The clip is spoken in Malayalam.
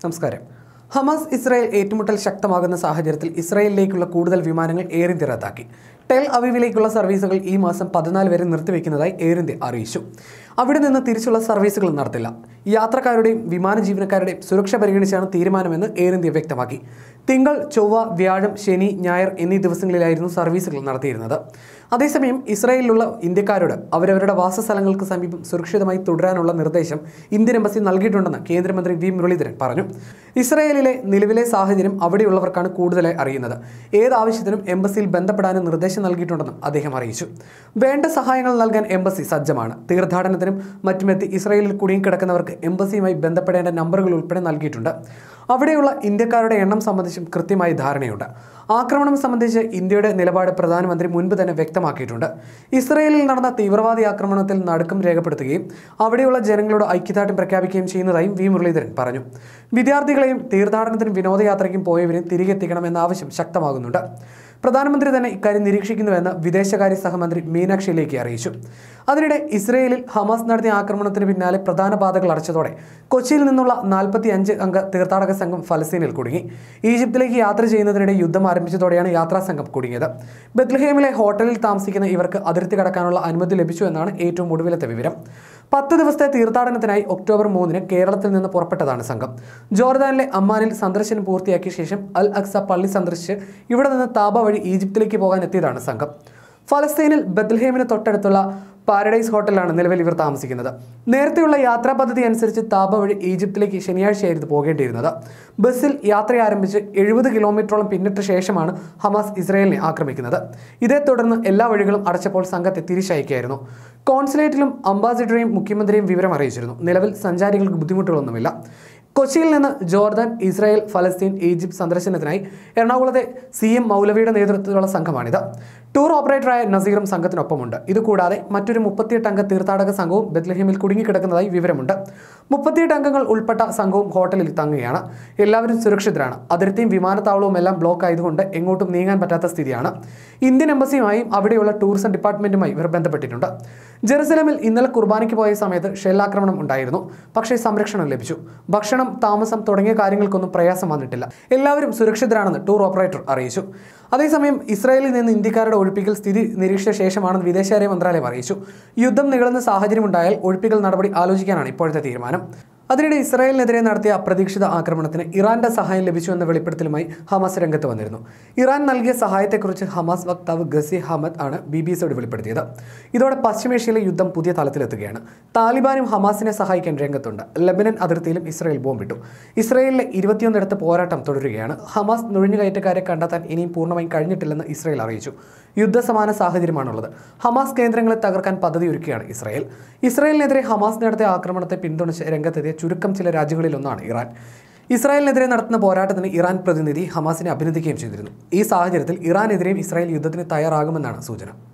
നമസ്കാരം ഹമാസ് ഇസ്രായേൽ ഏറ്റുമുട്ടൽ ശക്തമാകുന്ന സാഹചര്യത്തിൽ ഇസ്രായേലിലേക്കുള്ള കൂടുതൽ വിമാനങ്ങൾ എയർ ഇന്ത്യ റദ്ദാക്കി ടെൽ അവീവിലേക്കുള്ള സർവീസുകൾ ഈ മാസം പതിനാല് വരെ നിർത്തിവെക്കുന്നതായി എയർ ഇന്ത്യ അറിയിച്ചു അവിടെ നിന്ന് തിരിച്ചുള്ള സർവീസുകൾ നടത്തില്ല യാത്രക്കാരുടെയും വിമാന ജീവനക്കാരുടെയും സുരക്ഷ പരിഗണിച്ചാണ് തീരുമാനമെന്ന് എയർ ഇന്ത്യ വ്യക്തമാക്കി തിങ്കൾ ചൊവ്വ വ്യാഴം ശനി ഞായർ എന്നീ ദിവസങ്ങളിലായിരുന്നു സർവീസുകൾ നടത്തിയിരുന്നത് അതേസമയം ഇസ്രായേലിലുള്ള ഇന്ത്യക്കാരോട് അവരവരുടെ വാസസ്ഥലങ്ങൾക്ക് സമീപം സുരക്ഷിതമായി തുടരാനുള്ള നിർദ്ദേശം ഇന്ത്യൻ എംബസി നൽകിയിട്ടുണ്ടെന്ന് കേന്ദ്രമന്ത്രി വി മുരളീധരൻ പറഞ്ഞു ഇസ്രായേലിലെ നിലവിലെ സാഹചര്യം അവിടെയുള്ളവർക്കാണ് കൂടുതലായി അറിയുന്നത് ഏത് ആവശ്യത്തിനും എംബസിയിൽ ബന്ധപ്പെടാനും നിർദ്ദേശം നൽകിയിട്ടുണ്ടെന്നും അദ്ദേഹം അറിയിച്ചു വേണ്ട സഹായങ്ങൾ നൽകാൻ എംബസി സജ്ജമാണ് തീർത്ഥാടനത്തിനും മറ്റുമെത്തി ഇസ്രായേലിൽ കുടുങ്ങിക്കിടക്കുന്നവർക്ക് എംബസിയുമായി ബന്ധപ്പെടേണ്ട നമ്പറുകൾ ഉൾപ്പെടെ നൽകിയിട്ടുണ്ട് അവിടെയുള്ള ഇന്ത്യക്കാരുടെ എണ്ണം സംബന്ധിച്ചും കൃത്യമായി ധാരണയുണ്ട് ആക്രമണം സംബന്ധിച്ച് ഇന്ത്യയുടെ നിലപാട് പ്രധാനമന്ത്രി മുൻപ് തന്നെ വ്യക്തമാക്കിയിട്ടുണ്ട് ഇസ്രയേലിൽ നടന്ന തീവ്രവാദി ആക്രമണത്തിൽ നടുക്കം രേഖപ്പെടുത്തുകയും അവിടെയുള്ള ജനങ്ങളോട് ഐക്യദാർഢ്യം പ്രഖ്യാപിക്കുകയും ചെയ്യുന്നതായും വി മുരളീധരൻ പറഞ്ഞു വിദ്യാർത്ഥികളെയും തീർത്ഥാടനത്തിനും വിനോദയാത്രയ്ക്കും പോയവരെയും തിരികെ എത്തിക്കണമെന്ന ആവശ്യം ശക്തമാകുന്നുണ്ട് പ്രധാനമന്ത്രി തന്നെ ഇക്കാര്യം നിരീക്ഷിക്കുന്നുവെന്ന് വിദേശകാര്യ സഹമന്ത്രി മീനാക്ഷി ലേഖി അറിയിച്ചു അതിനിടെ ഇസ്രയേലിൽ ഹമാസ് നടത്തിയ ആക്രമണത്തിന് പിന്നാലെ പ്രധാന പാതകൾ അടച്ചതോടെ കൊച്ചിയിൽ നിന്നുള്ള നാൽപ്പത്തി അഞ്ച് അംഗ തീർത്ഥാടക സംഘം ഫലസ്തീനിൽ കുടുങ്ങി ഈജിപ്തിലേക്ക് യാത്ര ചെയ്യുന്നതിനിടെ യുദ്ധം ആരംഭിച്ചതോടെയാണ് യാത്രാ സംഘം കുടുങ്ങിയത് ബത്ലഹേമിലെ ഹോട്ടലിൽ താമസിക്കുന്ന ഇവർക്ക് അതിർത്തി കടക്കാനുള്ള അനുമതി ലഭിച്ചു എന്നാണ് ഏറ്റവും ഒടുവിലത്തെ വിവരം പത്ത് ദിവസത്തെ തീർത്ഥാടനത്തിനായി ഒക്ടോബർ മൂന്നിന് കേരളത്തിൽ നിന്ന് പുറപ്പെട്ടതാണ് സംഘം ജോർദാനിലെ അമ്മാനിൽ സന്ദർശനം പൂർത്തിയാക്കിയ ശേഷം അൽ അക്സ പള്ളി സന്ദർശിച്ച് ഇവിടെ നിന്ന് താബ വഴി ഈജിപ്തിലേക്ക് പോകാൻ എത്തിയതാണ് സംഘം ഫലസ്തീനിൽ ബത്ലഹേമിന് തൊട്ടടുത്തുള്ള പാരഡൈസ് ഹോട്ടലിലാണ് നിലവിൽ ഇവർ താമസിക്കുന്നത് നേരത്തെയുള്ള യാത്രാ പദ്ധതി അനുസരിച്ച് താപ വഴി ഈജിപ്തിലേക്ക് ശനിയാഴ്ചയായിരുന്നു പോകേണ്ടിയിരുന്നത് ബസ്സിൽ യാത്ര ആരംഭിച്ച് എഴുപത് കിലോമീറ്ററോളം പിന്നിട്ട ശേഷമാണ് ഹമാസ് ഇസ്രായേലിനെ ആക്രമിക്കുന്നത് ഇതേ തുടർന്ന് എല്ലാ വഴികളും അടച്ചപ്പോൾ സംഘത്തെ തിരിച്ചയക്കുകയായിരുന്നു കോൺസുലേറ്റിലും അംബാസിഡറെയും മുഖ്യമന്ത്രിയും വിവരം അറിയിച്ചിരുന്നു നിലവിൽ സഞ്ചാരികൾക്ക് ബുദ്ധിമുട്ടുകളൊന്നുമില്ല കൊച്ചിയിൽ നിന്ന് ജോർദാൻ ഇസ്രായേൽ ഫലസ്തീൻ ഈജിപ്ത് സന്ദർശനത്തിനായി എറണാകുളത്തെ സി എം മൗലവിയുടെ നേതൃത്വത്തിലുള്ള സംഘമാണിത് ടൂർ ഓപ്പറേറ്ററായ നസീറും സംഘത്തിനൊപ്പമുണ്ട് ഇതുകൂടാതെ മറ്റൊരു മുപ്പത്തിയെട്ട് അംഗ തീർത്ഥാടക സംഘവും ബത്ലഹേമിൽ കുടുങ്ങിക്കിടക്കുന്നതായി വിവരമുണ്ട് മുപ്പത്തിയെട്ട് അംഗങ്ങൾ ഉൾപ്പെട്ട സംഘവും ഹോട്ടലിൽ തങ്ങുകയാണ് എല്ലാവരും സുരക്ഷിതരാണ് അതിർത്തിയും വിമാനത്താവളവും എല്ലാം ബ്ലോക്ക് ആയതുകൊണ്ട് എങ്ങോട്ടും നീങ്ങാൻ പറ്റാത്ത സ്ഥിതിയാണ് ഇന്ത്യൻ എംബസിയുമായും അവിടെയുള്ള ടൂറിസം ഡിപ്പാർട്ട്മെന്റുമായി ഇവർ ബന്ധപ്പെട്ടിട്ടുണ്ട് ജെറുസലമിൽ ഇന്നലെ കുർബാനയ്ക്ക് പോയ സമയത്ത് ഷെല്ലാക്രമണം ഉണ്ടായിരുന്നു പക്ഷേ സംരക്ഷണം ലഭിച്ചു ഭക്ഷണം താമസം തുടങ്ങിയ കാര്യങ്ങൾക്കൊന്നും പ്രയാസം വന്നിട്ടില്ല എല്ലാവരും സുരക്ഷിതരാണെന്ന് ടൂർ ഓപ്പറേറ്റർ അറിയിച്ചു അതേസമയം ഇസ്രായേലിൽ നിന്ന് ഇന്ത്യക്കാരുടെ ഒഴിപ്പിക്കൽ സ്ഥിതി നിരീക്ഷിച്ച ശേഷമാണെന്ന് വിദേശകാര്യ മന്ത്രാലയം അറിയിച്ചു യുദ്ധം നീളുന്ന സാഹചര്യമുണ്ടായാൽ ഒഴിപ്പിക്കൽ നടപടി ആലോചിക്കാനാണ് ഇപ്പോഴത്തെ തീരുമാനം അതിനിടെ ഇസ്രായേലിനെതിരെ നടത്തിയ അപ്രതീക്ഷിത ആക്രമണത്തിന് ഇറാന്റെ സഹായം ലഭിച്ചു എന്ന വെളിപ്പെടുത്തലുമായി ഹമാസ് രംഗത്ത് വന്നിരുന്നു ഇറാൻ നൽകിയ സഹായത്തെക്കുറിച്ച് ഹമാസ് വക്താവ് ഗസി ഹമദ് ആണ് ബി ബി സിയോട് വെളിപ്പെടുത്തിയത് ഇതോടെ പശ്ചിമേഷ്യയിലെ യുദ്ധം പുതിയ തലത്തിലെത്തുകയാണ് താലിബാനും ഹമാസിനെ സഹായിക്കാൻ രംഗത്തുണ്ട് ലബനൻ അതിർത്തിയിലും ഇസ്രായേൽ ബോംബിട്ടു ഇസ്രായേലിലെ ഇരുപത്തിയൊന്നിടത്ത് പോരാട്ടം തുടരുകയാണ് ഹമാസ് നുഴഞ്ഞുകയറ്റക്കാരെ കണ്ടെത്താൻ ഇനിയും പൂർണ്ണമായും കഴിഞ്ഞിട്ടില്ലെന്ന് ഇസ്രായേൽ അറിയിച്ചു യുദ്ധസമാന സാഹചര്യമാണുള്ളത് ഹമാസ് കേന്ദ്രങ്ങളെ തകർക്കാൻ പദ്ധതി ഒരുക്കുകയാണ് ഇസ്രായേൽ ഇസ്രായേലിനെതിരെ ഹമാസ് നടത്തിയ ആക്രമണത്തെ പിന്തുണച്ച് രംഗത്തെത്തിയ ചുരുക്കം ചില രാജ്യങ്ങളിലൊന്നാണ് ഇറാൻ ഇസ്രായേലിനെതിരെ നടത്തുന്ന പോരാട്ടത്തിന് ഇറാൻ പ്രതിനിധി ഹമാസിനെ അഭിനന്ദിക്കുകയും ചെയ്തിരുന്നു ഈ സാഹചര്യത്തിൽ ഇറാനെതിരെയും ഇസ്രായേൽ യുദ്ധത്തിന് തയ്യാറാകുമെന്നാണ് സൂചന